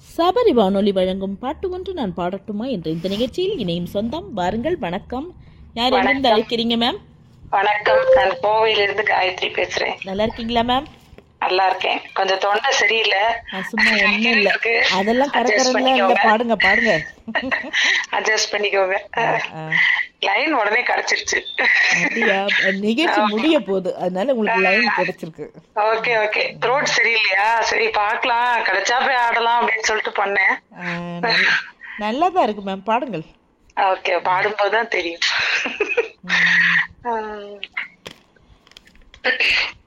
சபரி வானொலி வழங்கும் பாட்டு ஒன்று நான் பாடட்டுமா என்ற இந்த நிகழ்ச்சியில் இணையும் சொந்தம் வாருங்கள் வணக்கம் யார் எங்கிருந்து அழைக்கிறீங்க மேம் வணக்கம் நான் கோவையில இருந்து காயத்ரி பேசுறேன் நல்லா இருக்கீங்களா மேம் நல்லா இருக்கேன் கொஞ்சம் தொண்டை சரியில்லை நான் சும்மா ஒண்ணும் இல்ல இருக்கு. அதெல்லாம் Adjust கரக்கரலாம் இல்ல பண்ணிக்கோங்க. பாடுங்க பாடுங்க அட்ஜஸ்ட் பண்ணிக்கோங்க ஆ, லைன் உடனே கிடைச்சிருச்சு அப்படியா நிகழ்ச்சி முடிய போகுது அதனால உங்களுக்கு லைன் கிடைச்சிருக்கு ஓகே ஓகே த்ரோட் சரியில்லையா சரி பார்க்கலாம் கிடைச்சா போய் ஆடலாம் அப்படின்னு சொல்லிட்டு பண்ணேன் ஆ, நல்ல- நல்லாதான் இருக்கு மேம் பாடுங்கள் ஓகே பாடும்போது தான் தெரியும் ம். உம்.